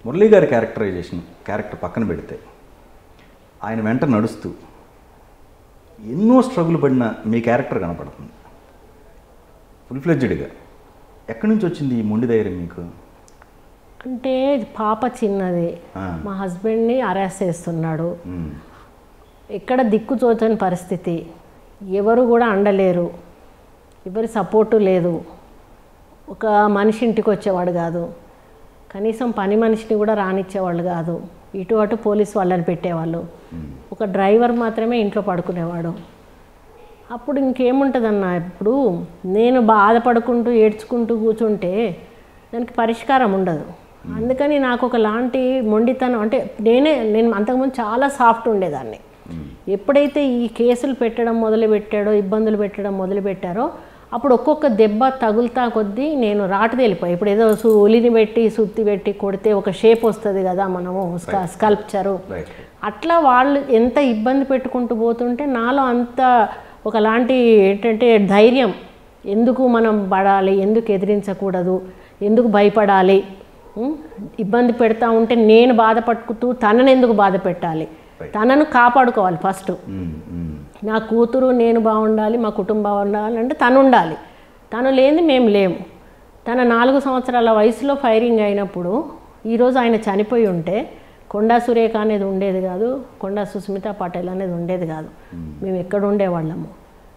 మురళీ గారి characterisation character పక్కన పెడితే ఆయన వెంట నడుస్తూ ఎన్నో స్ట్రగుల్ పడిన మీ క్యారెక్టర్ కనపడుతుంది ఫుల్ ఫ్లెడ్జ్డ్గా ఎక్కడి నుంచి వచ్చింది ఈ మొండి ధైర్యం మీకు అంటే పాప చిన్నది ఆ. మా హస్బెండ్ని అరెస్ట్ చేస్తున్నాడు మ్మ్. ఎక్కడ దిక్కు తోచని పరిస్థితి ఎవరు కూడా అండలేరు ఎవరి సపోర్టు లేదు ఒక మనిషి ఇంటికి వచ్చేవాడు కాదు కనీసం పని మనిషిని కూడా రానిచ్చేవాళ్ళు కాదు ఇటు అటు పోలీస్ వాళ్ళని పెట్టేవాళ్ళు ఒక డ్రైవర్ మాత్రమే ఇంట్లో పడుకునేవాడు అప్పుడు ఇంకేముంటుందన్న ఇప్పుడు నేను బాధపడుకుంటూ ఏడ్చుకుంటూ కూర్చుంటే దానికి పరిష్కారం ఉండదు అందుకని నాకు ఒకలాంటి మొండితనం అంటే నేనే నేను అంతకుముందు చాలా సాఫ్ట్ ఉండేదాన్ని ఎప్పుడైతే ఈ కేసులు పెట్టడం మొదలు పెట్టాడో ఇబ్బందులు పెట్టడం మొదలు పెట్టారో అప్పుడు ఒక్కొక్క దెబ్బ తగులుతా కొద్దీ నేను రాటు తెలిపోయి ఇప్పుడు ఏదో సు ఉలిని పెట్టి సుత్తి పెట్టి కొడితే ఒక షేప్ వస్తుంది కదా మనము స్క- స్కల్ప్చరు రైట్ అట్లా వాళ్ళు ఎంత ఇబ్బంది పెట్టుకుంటూ పోతుంటే నాలో అంత ఒకలాంటి ఏంటంటే ధైర్యం ఎందుకు మనం పడాలి ఎందుకు ఎదిరించకూడదు ఎందుకు భయపడాలి ఉం? ఇబ్బంది పెడతా ఉంటే నేను బాధపడుతూ తనని ఎందుకు బాధ పెట్టాలి తనను కాపాడుకోవాలి ఫస్ట్ మ్మ్. మ్మ్. నా కూతురు నేను బాగుండాలి మా కుటుంబం బాగుండాలి అంటే తను ఉండాలి తను లేనిది మేము లేము తన నాలుగు సంవత్సరాల వయసులో ఫైరింగ్ అయినప్పుడు ఈరోజు ఆయన చనిపోయి ఉంటే కొండా సురేఖ అనేది ఉండేది కాదు కొండా సుస్మిత పటేల్ అనేది ఉండేది కాదు మేము ఎక్కడ ఉండేవాళ్ళము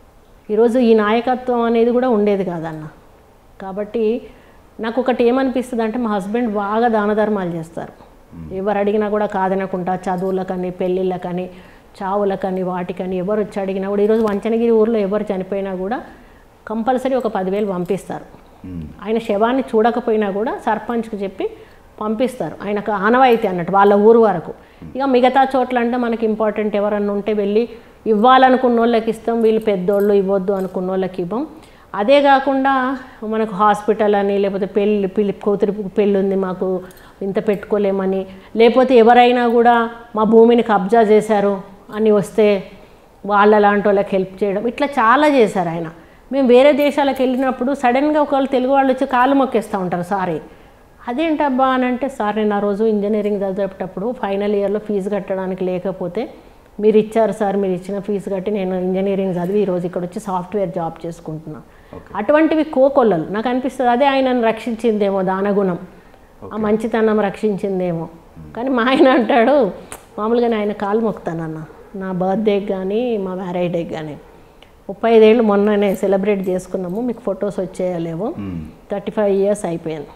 ఈరోజు ఈ నాయకత్వం అనేది కూడా ఉండేది కాదన్న కాబట్టి నాకు ఒకటి ఏమనిపిస్తుంది అంటే మా హస్బెండ్ బాగా దాన ధర్మాలు చేస్తారు ఎవరు అడిగినా కూడా కాదనకుండా చదువులకని పెళ్ళిళ్ళకని చావులకని వాటికని ఎవరు వచ్చి అడిగినా కూడా ఈరోజు వంచనగిరి ఊర్లో ఎవరు చనిపోయినా కూడా కంపల్సరీ ఒక పదివేలు పంపిస్తారు మ్మ్. ఆయన శవాన్ని చూడకపోయినా కూడా సర్పంచ్కి చెప్పి పంపిస్తారు ఆయనకు ఆనవాయితీ అన్నట్టు వాళ్ళ ఊరు వరకు ఇక మిగతా చోట్ల అంటే మనకి ఇంపార్టెంట్ ఎవరన్నా ఉంటే వెళ్ళి ఇవ్వాలనుకున్న వాళ్ళకి ఇస్తాం వీళ్ళు పెద్దోళ్ళు ఇవ్వద్దు అనుకున్న వాళ్ళకి ఇవ్వం అదే కాకుండా మనకు హాస్పిటల్ అని లేకపోతే పెళ్ళి పిల్లి కూతురి పెళ్ళి ఉంది మాకు ఇంత పెట్టుకోలేమని లేకపోతే ఎవరైనా కూడా మా భూమిని కబ్జా చేశారు అని వస్తే వాళ్ళ లాంటి వాళ్ళకి హెల్ప్ చేయడం ఇట్లా చాలా చేశారు ఆయన మేము వేరే దేశాలకు వెళ్ళినప్పుడు సడన్గా ఒకళ్ళు తెలుగు వాళ్ళు వచ్చి కాలు మొక్కేస్తూ ఉంటారు సారీ అదేంటబ్బా అని అంటే సార్ నేను ఆ రోజు ఇంజనీరింగ్ చదివేటప్పుడు ఫైనల్ ఇయర్లో ఫీజు కట్టడానికి లేకపోతే మీరు ఇచ్చారు సార్ మీరు ఇచ్చిన ఫీజు కట్టి నేను ఇంజనీరింగ్ చదివి ఈరోజు ఇక్కడ వచ్చి సాఫ్ట్వేర్ జాబ్ చేసుకుంటున్నా అటువంటివి కోకొల్లలు నాకు అనిపిస్తుంది అదే ఆయనను రక్షించిందేమో దానగుణం ఆ మంచితనం రక్షించిందేమో కానీ మా ఆయన అంటాడు మామూలుగా ఆయన కాలు మొక్కుతానన్న నా బర్త్డేకి కానీ మా మ్యారేజ్ డేకి కానీ ముప్పై ఐదేళ్ళు మొన్ననే సెలబ్రేట్ చేసుకున్నాము మీకు ఫొటోస్ వచ్చేయలేవు థర్టీ ఫైవ్ ఇయర్స్ అయిపోయింది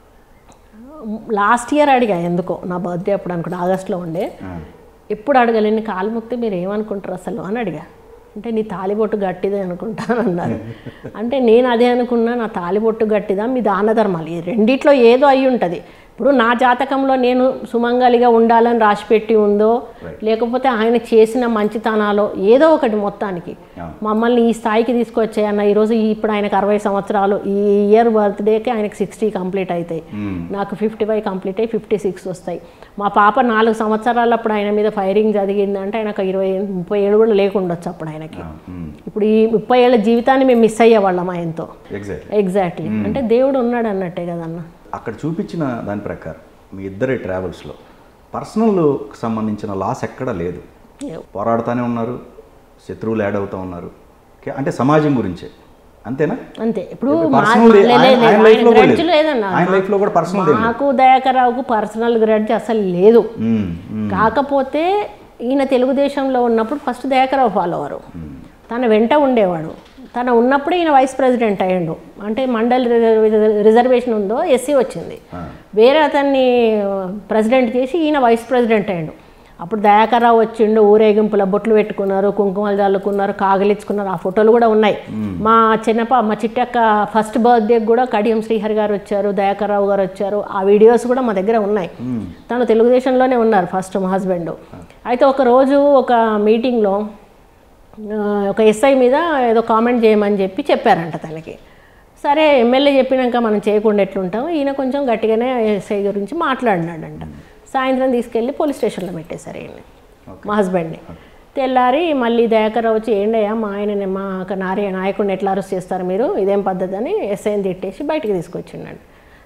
లాస్ట్ ఇయర్ అడిగా ఎందుకో నా బర్త్డే అప్పుడు అనుకుంటా ఆగస్ట్లో ఉండే ఆ. ఎప్పుడు అడగలేని కాలు మొక్కితే మీరు ఏమనుకుంటారు అసలు అని అడిగా అంటే నీ తాలిబొట్టు గట్టిదే అనుకుంటాను అన్నారు అంటే నేను అదే అనుకున్నా నా తాలిబొట్టు గట్టిదా మీ దాన ధర్మాలు ఈ రెండిట్లో ఏదో అయి ఉంటుంది ఇప్పుడు నా జాతకంలో నేను సుమంగలిగా ఉండాలని రాసిపెట్టి ఉందో లేకపోతే ఆయన చేసిన మంచితనాలో ఏదో ఒకటి మొత్తానికి ఆ. మమ్మల్ని ఈ స్థాయికి తీసుకొచ్చాయన్న ఈరోజు ఈ- ఇప్పుడు ఆయనకు అరవై సంవత్సరాలు ఈ ఇయర్ బర్త్డేకి ఆయనకి సిక్స్టీ కంప్లీట్ అవుతాయి మ్మ్. నాకు ఫిఫ్టీ ఫైవ్ కంప్లీట్ అయ్యి ఫిఫ్టీ సిక్స్ వస్తాయి మా పాప నాలుగు సంవత్సరాలప్పుడు ఆయన మీద ఫైరింగ్ జరిగిందంటే ఆయనకు ఇరవై ముప్పై ఏళ్ళు కూడా లేకుండొచ్చు అప్పుడు ఆయనకి మ్మ్. ఇప్పుడు ఈ ముప్పై ఏళ్ళ జీవితాన్ని మేము మిస్ అయ్యేవాళ్ళం ఆయనతో ఎగ్జాక్ట్లీ ఎగ్జాక్ట్లీ అంటే దేవుడు ఉన్నాడు అన్నట్టే కదన్న అక్కడ చూపించిన దాని ప్రకారం మీ ఇద్దరి ట్రావెల్స్లో పర్సనల్ సంబంధించిన లాస్ ఎక్కడా లేదు పోరాడుతూనే ఉన్నారు శత్రువులు యాడ్ అవుతూ ఉన్నారు కే- అంటే సమాజం గురించే అంతేనా అంతే ఇప్పుడు ఇప్పుడు మా- personal మా- లే- లే- ఆయన- లే- ఆయన ఆయన life లో కూడా grudge లేదు. లేదన్న ఆయన life లో కూడా personal ఏం లేదు. మాకు దయాకర్రావుకు పర్సనల్ గ్రడ్జ్ అసలు లేదు మ్మ్. మ్మ్. కాకపోతే ఈయన తెలుగుదేశంలో ఉన్నప్పుడు ఫస్ట్ దయాకరావు ఫాలోవరు తన వెంట ఉండేవాడు తన ఉన్నప్పుడే ఈయన వైస్ ప్రెసిడెంట్ అయ్యిండు అంటే మండల్ రిజర్వ్- రిజర్వేషన్ ఉందో ఎస్సీ వచ్చింది వేరే అతన్ని ప్రెసిడెంట్ చేసి ఈయన వైస్ ప్రెసిడెంట్ అయ్యిండు అప్పుడు దయాకర్రావు వచ్చిండు ఊరేగింపుల బొట్లు పెట్టుకున్నారు కుంకుమలు చల్లుకున్నారు కాగలిచ్చుకున్నారు ఆ ఫోటోలు కూడా ఉన్నాయి మా చిన్నప మా చిట్టక్క ఫస్ట్ బర్త్డేకి కూడా కడియం శ్రీహరి గారు వచ్చారు దయాకర్రావు గారు వచ్చారు ఆ వీడియోస్ కూడా మా దగ్గర ఉన్నాయి తను తెలుగుదేశంలోనే ఉన్నారు ఫస్ట్ మా హస్బెండ్ అయితే ఒక రోజు ఒక మీటింగ్లో ఆ, ఒక ఎస్ఐ మీద ఏదో కామెంట్ చేయమని చెప్పి చెప్పారంట తనకి సరే ఎమ్మెల్యే చెప్పినాక మనం చేయకుండా ఎట్లుంటాం ఈయన కొంచెం గట్టిగానే ఎస్ఐ గురించి మాట్లాడినాడంట సాయంత్రం తీసుకెళ్ళి పోలీస్ స్టేషన్లో పెట్టేశారు ఈయన్ని మా హస్బెండ్ని తెల్లారి మళ్ళీ దయాకర్ వచ్చి ఏంటయ్యా మా ఆయనని మా నార్య నాయకుడిని ఎట్లా అరెస్ట్ చేస్తారు మీరు ఇదేం పద్ధతి అని ఎస్ఐని తిట్టేసి బయటికి తీసుకొచ్చిండండి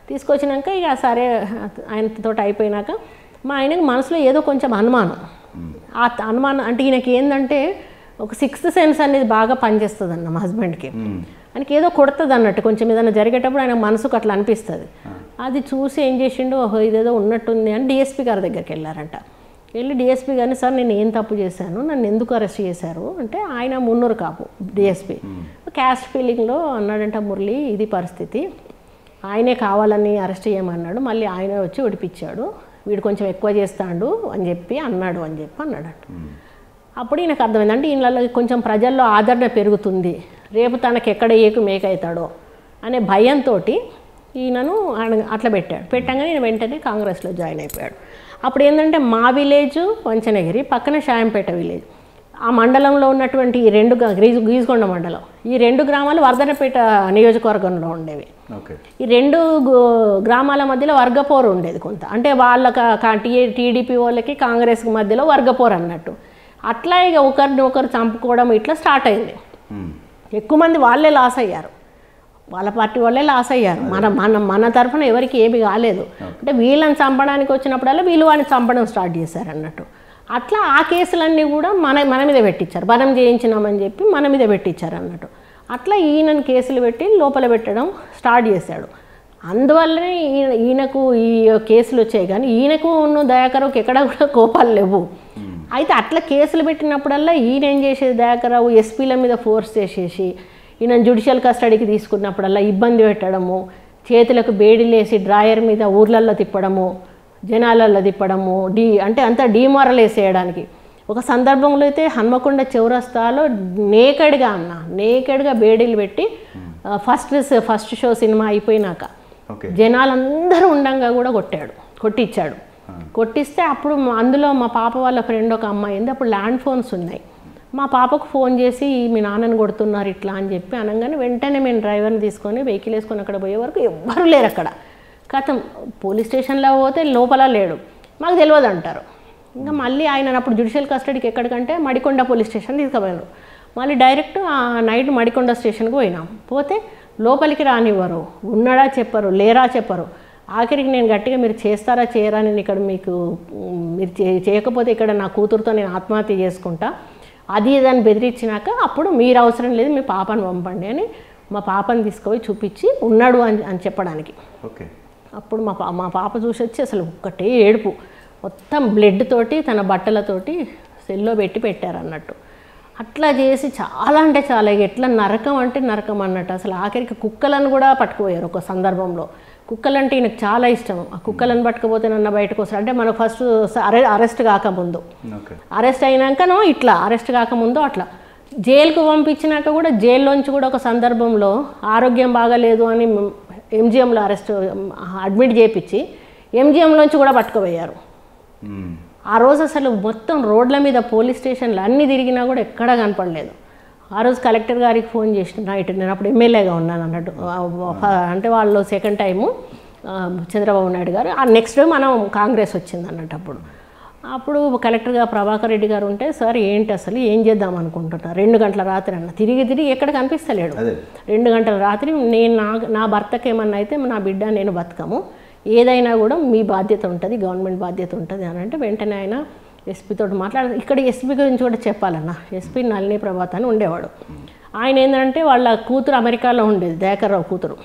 తీసుకొచ్చినాక ఇక సరే ఆయనతో అయిపోయినాక మా ఆయనకు మనసులో ఏదో కొంచెం అనుమానం ఆ త- అనుమానం అంటే ఈయనకి ఏంటంటే ఒక సిక్స్త్ సెన్స్ అనేది బాగా పనిచేస్తుంది అన్న మా హస్బెండ్కి ఆయనకి ఏదో కొడుతుంది అన్నట్టు కొంచెం ఏదైనా జరిగేటప్పుడు ఆయన మనసుకు అట్లా అనిపిస్తుంది అది చూసి ఏం చేసిండు ఓహో ఇదేదో ఉన్నట్టుంది అని డిఎస్పీ గారి దగ్గరికి వెళ్ళారంట వెళ్ళి డిఎస్పీ గారిని సార్ నేను ఏం తప్పు చేశాను నన్ను ఎందుకు అరెస్ట్ చేశారు అంటే ఆయన మున్నూరు కాపు డిఎస్పీ క్యాస్ట్ ఫీలింగ్లో అన్నాడంట మురళి ఇది పరిస్థితి ఆయనే కావాలని అరెస్ట్ చేయమన్నాడు మళ్ళీ ఆయన వచ్చి విడిపించాడు వీడు కొంచెం ఎక్కువ చేస్తాడు అని చెప్పి అన్నాడు అని చెప్పి అన్నాడట అప్పుడు ఈయనకు అర్థమైంది అంటే ఈయనలో కొంచెం ప్రజల్లో ఆదరణ పెరుగుతుంది రేపు తనకి ఎక్కడ ఏకు మేకవుతాడో అనే భయంతో ఈయనను ఆయన అట్లా పెట్టాడు పెట్టంగానే ఈయన వెంటనే కాంగ్రెస్లో జాయిన్ అయిపోయాడు అప్పుడు ఏంటంటే మా విలేజ్ వంచనగిరి పక్కన షాయంపేట విలేజ్ ఆ మండలంలో ఉన్నటువంటి ఈ రెండు గ్రా- గ్రీజు గీజుకొండ మండలం ఈ రెండు గ్రామాలు వర్ధనపేట నియోజకవర్గంలో ఉండేవి ఓకే ఈ రెండు గు- గ్రామాల మధ్యలో వర్గపోరు ఉండేది కొంత అంటే వాళ్ళ టీడీపీ వాళ్ళకి కాంగ్రెస్కి మధ్యలో వర్గపోరు అన్నట్టు అట్లా ఇక ఒకరిని ఒకరు చంపుకోవడం ఇట్లా స్టార్ట్ అయింది మ్మ్. ఎక్కువ మంది వాళ్ళే లాస్ అయ్యారు వాళ్ళ పార్టీ వాళ్ళే లాస్ అయ్యారు మన మన మన తరఫున ఎవరికి ఏమీ కాలేదు అంటే వీళ్ళని చంపడానికి వచ్చినప్పుడల్లా వీళ్ళు వాడిని చంపడం స్టార్ట్ చేశారు అన్నట్టు అట్లా ఆ కేసులన్నీ కూడా మన మన మీద పెట్టించారు మనం చేయించినామని చెప్పి మన మీద పెట్టించారు అన్నట్టు అట్లా ఈయనని కేసులు పెట్టి లోపల పెట్టడం స్టార్ట్ చేశాడు అందువల్లనే ఈయన ఈయనకు ఈ కేసులు వచ్చాయి కానీ ఈయనకు ఉన్న దయాకరావుకి ఎక్కడ కూడా కోపాలు లేవు అయితే అట్లా కేసులు పెట్టినప్పుడల్లా ఈయన ఏం చేసేది దయాకరావు ఎస్పీల మీద ఫోర్స్ చేసేసి ఈయన జ్యుడిషియల్ కస్టడీకి తీసుకున్నప్పుడల్లా ఇబ్బంది పెట్టడము చేతులకు బేడీలేసి డ్రాయర్ మీద ఊర్లల్లో తిప్పడము జనాలల్లో తిప్పడము డీ అంటే అంతా డీమారలైజ్ చేయడానికి ఒక సందర్భంలో అయితే హన్మకొండ చౌరస్తాలో నేకెడ్గా అన్న నేకెడ్గా బేడీలు పెట్టి ఫస్ట్ ఫస్ట్ షో సినిమా అయిపోయినాక ఓకే జనాలందరూ ఉండంగా కూడా కొట్టాడు కొట్టించాడు కొట్టిస్తే అప్పుడు మా- అందులో మా పాప వాళ్ళ ఫ్రెండ్ ఒక అమ్మాయి ఉంది అప్పుడు ల్యాండ్ ఫోన్స్ ఉన్నాయి మా పాపకు ఫోన్ చేసి మీ నాన్నని కొడుతున్నారు ఇట్లా అని చెప్పి అనగానే వెంటనే మేము డ్రైవర్ని తీసుకొని వెహికల్ వేసుకొని అక్కడ పోయే వరకు ఎవ్వరూ లేరు అక్కడ కథం పోలీస్ స్టేషన్లో పోతే లోపల లేడు మాకు తెలియదు అంటారు ఇంకా మళ్ళీ ఆయన అప్పుడు జ్యుడిషియల్ కస్టడీకి ఎక్కడికంటే మడికొండ పోలీస్ స్టేషన్ తీసుకుపోయారు మళ్ళీ డైరెక్ట్ ఆ నైట్ మడికొండ స్టేషన్కి పోయినాం పోతే లోపలికి రానివ్వరు ఉన్నాడా చెప్పరు లేరా చెప్పరు ఆఖరికి నేను గట్టిగా మీరు చేస్తారా చేయరా నేను ఇక్కడ మీకు ఉమ్, మీరు చే- చేయకపోతే ఇక్కడ నా కూతురుతో నేను ఆత్మహత్య చేసుకుంటా అది దాన్ని బెదిరించినాక అప్పుడు మీరు అవసరం లేదు మీ పాపను పంపండి అని మా పాపని తీసుకుపోయి చూపించి ఉన్నాడు అని అని చెప్పడానికి ఓకే అప్పుడు మా పా మా పాప చూసి వచ్చి అసలు ఒక్కటే ఏడుపు మొత్తం బ్లడ్ తోటి తన బట్టలతోటి సెల్లో పెట్టి పెట్టారు అన్నట్టు అట్లా చేసి చాలా అంటే చాలా ఇక ఎట్లా నరకం అంటే నరకం అన్నట్టు అసలు ఆఖరికి కుక్కలను కూడా పట్టుకుపోయారు ఒక సందర్భంలో కుక్కలంటే ఈయనకు చాలా ఇష్టం ఆ కుక్కలను పట్టుకుపోతే నన్ను బయటకు వస్తారు అంటే మనకు ఫస్ట్ అరె అరెస్ట్ కాకముందు ఓకే అరెస్ట్ అయినాకనో ఇట్లా అరెస్ట్ కాకముందో అట్లా జైలుకు పంపించినాక కూడా జైల్లోంచి కూడా ఒక సందర్భంలో ఆరోగ్యం బాగాలేదు అని ఎంజిఎంలో అరెస్ట్ అడ్మిట్ చేయించి ఎంజిఎంలోంచి కూడా పట్టుకుపోయారు మ్మ్. ఆ రోజు అసలు మొత్తం రోడ్ల మీద పోలీస్ స్టేషన్లు అన్నీ తిరిగినా కూడా ఎక్కడా కనపడలేదు ఆ రోజు కలెక్టర్ గారికి ఫోన్ చేసిన నైట్ నేను అప్పుడు ఎమ్మెల్యేగా ఉన్నాను అన్నట్టు ఆ, ఫ- అంటే వాళ్ళు సెకండ్ టైము ఆ, చంద్రబాబు నాయుడు గారు ఆ నెక్స్ట్ డే మనం కాంగ్రెస్ వచ్చింది అన్నట్టు అప్పుడు అప్పుడు కలెక్టర్గా ప్రభాకర్ రెడ్డి గారు ఉంటే సార్ ఏంటి అసలు ఏం చేద్దాం అనుకుంటున్నా రెండు గంటల రాత్రి అన్న తిరిగి తిరిగి ఎక్కడ కనిపిస్తలేడు అదే రెండు గంటల రాత్రి నేను నా నా భర్తకి ఏమన్నా అయితే నా బిడ్డ నేను బతకము ఏదైనా కూడా మీ బాధ్యత ఉంటుంది గవర్నమెంట్ బాధ్యత ఉంటుంది అని అంటే వెంటనే ఆయన ఎస్పీతో మాట్లాడ ఇక్కడ ఎస్పీ గురించి కూడా చెప్పాలన్న ఎస్పీ నళిని ప్రభాత్ అని ఉండేవాడు ఆయన ఏంటంటే వాళ్ళ కూతురు అమెరికాలో ఉండేది దయాకర్రావు కూతురు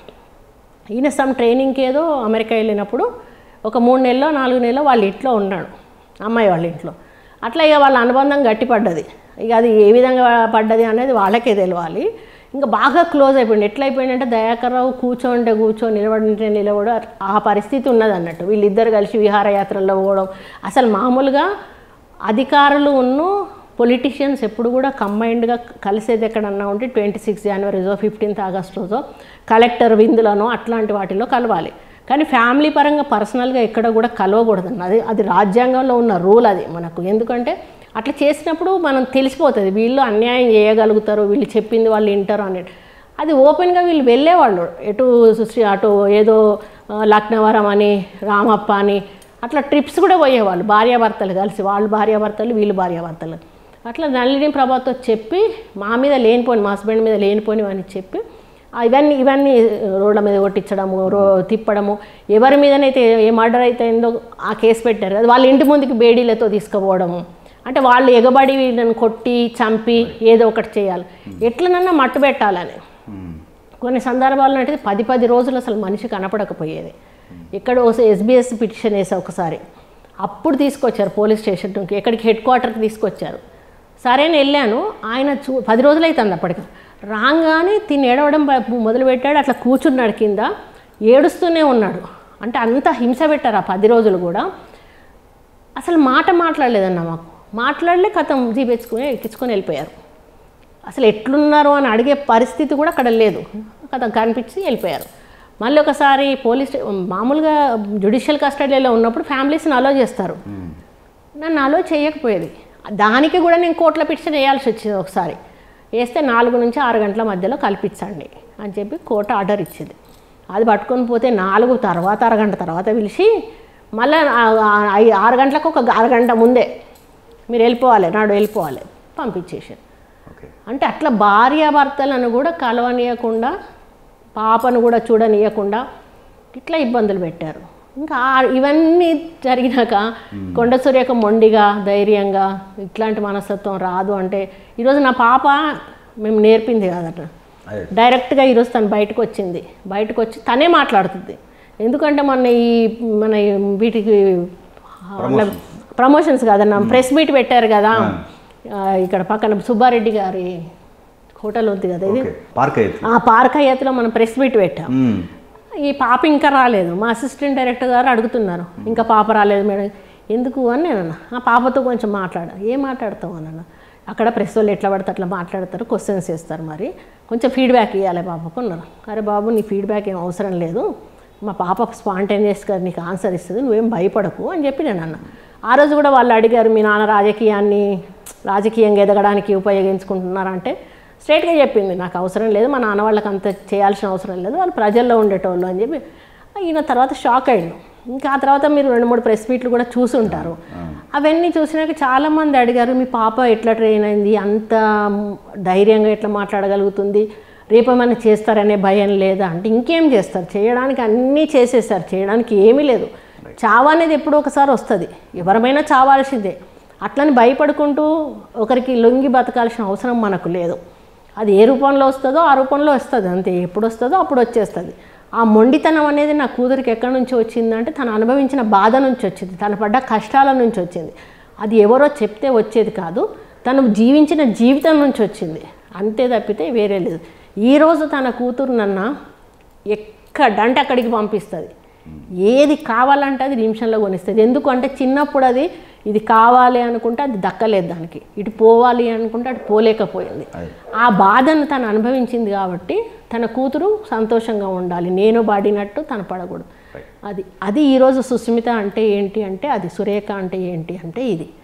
ఈయన సమ్ ట్రైనింగ్కి ఏదో అమెరికా వెళ్ళినప్పుడు ఒక మూడు నెలలో నాలుగు నెలలో వాళ్ళ ఇంట్లో ఉన్నాడు అమ్మాయి వాళ్ళ ఇంట్లో అట్లా ఇక వాళ్ళ అనుబంధం గట్టిపడ్డది ఇక అది ఏ విధంగా పడ్డది అనేది వాళ్ళకే తెలియాలి ఇంకా బాగా క్లోజ్ అయిపోయింది ఎట్లా అయిపోయిందంటే దయాకర్రావు కూర్చోంటే కూర్చో నిలబడింటే నిలబడు ఆ పరిస్థితి ఉన్నది అన్నట్టు వీళ్ళిద్దరు కలిసి విహారయాత్రల్లో పోవడం అసలు మామూలుగా అధికారులు ఉన్ను పొలిటీషియన్స్ ఎప్పుడు కూడా కంబైన్డ్గా కలిసేది ఎక్కడన్నా ఉంటే ట్వంటీ సిక్స్ జనవరి రోజో ఫిఫ్టీన్త్ ఆగస్ట్ రోజో కలెక్టర్ విందులనో అట్లాంటి వాటిలో కలవాలి కానీ ఫ్యామిలీ పరంగా పర్సనల్గా ఎక్కడ కూడా కలవకూడదన్న అది అది రాజ్యాంగంలో ఉన్న రూల్ అది మనకు ఎందుకంటే అట్లా చేసినప్పుడు మనం తెలిసిపోతుంది వీళ్ళు అన్యాయం చేయగలుగుతారు వీళ్ళు చెప్పింది వాళ్ళు వింటారు అనేది అది ఓపెన్గా వీళ్ళు వెళ్ళేవాళ్ళు ఎటు శ్రీ- అటు ఏదో ఆ, లక్నవరం అని రామప్ప అని అట్లా ట్రిప్స్ కూడా పోయేవాళ్ళు భార్యాభర్తలు కలిసి వాళ్ళు భార్యాభర్తలు వీళ్ళు భార్యాభర్తలు అట్లా నళిని ప్రభాతో చెప్పి మా మీద లేనిపోని మా హస్బెండ్ మీద లేనిపోని అని చెప్పి ఆ ఇవన్నీ ఇవన్నీ రోడ్ల మీద కొట్టించడము రో తిప్పడము ఎవరి మీదనైతే ఏ మర్డర్ అయితే అయిందో ఆ కేసు పెట్టారు అది వాళ్ళ ఇంటి ముందుకి బేడీలతో తీసుకుపోవడము అంటే వాళ్ళు ఎగబడి వీళ్ళని కొట్టి చంపి ఏదో ఒకటి చేయాలి ఎట్లనన్నా మట్టు పెట్టాలని మ్మ్. కొన్ని సందర్భాల్లో అంటే పది పది రోజులు అసలు మనిషి కనపడకపోయేది ఇక్కడ ఎస్బీఎస్ పిటిషన్ వేసా ఒకసారి అప్పుడు తీసుకొచ్చారు పోలీస్ స్టేషన్కి ఎక్కడికి హెడ్ క్వార్టర్కి తీసుకొచ్చారు సరే నేను వెళ్ళాను ఆయన చూ పది రోజులు అవుతుంది అప్పటికి రాగానే తిని ఏడవడం బ- మొదలుపెట్టాడు అట్లా కూర్చున్నాడు కింద ఏడుస్తూనే ఉన్నాడు అంటే అంత హింస పెట్టారు ఆ పది రోజులు కూడా అసలు మాట మాట్లాడలేదన్న మాకు మాట్లాడలే కథం జీపెచ్చుకుని ఎక్కించుకొని వెళ్ళిపోయారు అసలు ఎట్లున్నారు అని అడిగే పరిస్థితి కూడా అక్కడ లేదు కథ కనిపించి వెళ్ళిపోయారు మళ్ళీ ఒకసారి పోలీస్ స్టే- మామూలుగా జ్యుడిషియల్ కస్టడీలో ఉన్నప్పుడు ఫ్యామిలీస్ని అలో చేస్తారు నన్ను అలో చేయకపోయేది దానికి కూడా నేను కోర్టులో పిటిషన్ వేయాల్సి వచ్చింది ఒకసారి వేస్తే నాలుగు నుంచి ఆరు గంటల మధ్యలో కల్పించండి అని చెప్పి కోర్టు ఆర్డర్ ఇచ్చింది అది పట్టుకొని పోతే నాలుగు తర్వాత అరగంట తర్వాత పిలిచి మళ్ళీ ఆరు గంటలకు ఒక అరగంట ముందే మీరు వెళ్ళిపోవాలి నాడు వెళ్ళిపోవాలి పంపించేసారు ఓకే అంటే అట్లా భార్యాభర్తలను కూడా కలవనీయకుండా పాపను కూడా చూడనీయకుండా ఇట్లా ఇబ్బందులు పెట్టారు ఇంకా ఆ- ఇవన్నీ జరిగినాక కొండ సూర్యక మొండిగా ధైర్యంగా ఇట్లాంటి మనస్తత్వం రాదు అంటే ఈరోజు నా పాప మేము నేర్పింది కాదట అదే డైరెక్ట్గా ఈరోజు తను బయటకు వచ్చింది బయటకు వచ్చి తనే మాట్లాడుతుంది ఎందుకంటే మొన్న ఈ మన ఈ వీటికి ప్రమోషన్స్ కాదన్న ప్రెస్ మీట్ పెట్టారు కదా ఆ, ఇక్కడ పక్కన సుబ్బారెడ్డి గారి హోటల్ ఉంది కదా ఇది ఓకే పార్క్ అయితే ఆ పార్క్ అయ్యతలో మనం ప్రెస్ మీట్ పెట్టాం మ్మ్. ఈ పాప ఇంకా రాలేదు మా అసిస్టెంట్ డైరెక్టర్ గారు అడుగుతున్నారు ఇంకా పాప రాలేదు మేడం ఎందుకు అని నేను అన్నా ఆ పాపతో కొంచెం మాట్లాడా ఏం మాట్లాడతావు అని అన్నా అక్కడ ప్రెస్ వాళ్ళు ఎట్లా పడితే అట్లా మాట్లాడతారు క్వశ్చన్స్ చేస్తారు మరి కొంచెం ఫీడ్బ్యాక్ ఇవ్వాలి పాపకు అన్నారు అరే బాబు నీ ఫీడ్బ్యాక్ ఏం అవసరం లేదు మా పాప స్పాంటేనియస్గా నీకు ఆన్సర్ ఇస్తుంది నువ్వేం భయపడకు అని చెప్పి నేను అన్నా ఆ రోజు కూడా వాళ్ళు అడిగారు మీ నాన్న రాజకీయాన్ని రాజకీయంగా ఎదగడానికి ఉపయోగించుకుంటున్నారంటే స్ట్రైట్గా చెప్పింది నాకు అవసరం లేదు మా నాన్న వాళ్ళకి అంత చేయాల్సిన అవసరం లేదు వాళ్ళు ప్రజల్లో ఉండేటోళ్ళు అని చెప్పి ఈయన తర్వాత షాక్ అయ్యిండు ఇంకా ఆ తర్వాత మీరు రెండు మూడు ప్రెస్ మీట్లు కూడా చూసి ఉంటారు అవన్నీ చూసినాక చాలామంది అడిగారు మీ పాప ఎట్లా ట్రైన్ అయింది అంత ధైర్యంగా ఎట్లా మాట్లాడగలుగుతుంది రేపేమైనా చేస్తారనే భయం లేదా అంటే ఇంకేం చేస్తారు చేయడానికి అన్నీ చేసేసారు చేయడానికి ఏమీ లేదు చావు అనేది ఎప్పుడో ఒకసారి వస్తుంది ఎవరమైనా చావాల్సిందే అట్లని భయపడుకుంటూ ఒకరికి లొంగి బతకాల్సిన అవసరం మనకు లేదు అది ఏ రూపంలో వస్తుందో ఆ రూపంలో వస్తుంది అంతే ఎప్పుడు వస్తుందో అప్పుడు వచ్చేస్తుంది ఆ మొండితనం అనేది నా కూతురికి ఎక్కడి నుంచి వచ్చిందంటే తను అనుభవించిన బాధ నుంచి వచ్చింది తను పడ్డ కష్టాల నుంచి వచ్చింది అది ఎవరో చెప్తే వచ్చేది కాదు తను జీవించిన జీవితం నుంచి వచ్చింది అంతే తప్పితే వేరే లేదు ఈరోజు తన కూతురు నన్న ఎక్కడంటే అక్కడికి పంపిస్తుంది ఏది కావాలంటే అది నిమిషంలో కొనిస్తుంది ఎందుకు అంటే చిన్నప్పుడు అది ఇది కావాలి అనుకుంటే అది దక్కలేదు దానికి ఇటు పోవాలి అనుకుంటే అటు పోలేకపోయింది అదే. ఆ బాధను తను అనుభవించింది కాబట్టి తన కూతురు సంతోషంగా ఉండాలి నేను పడినట్టు తను పడకూడదు అది అది ఈరోజు సుస్మిత అంటే ఏంటి అంటే అది సురేఖ అంటే ఏంటి అంటే ఇది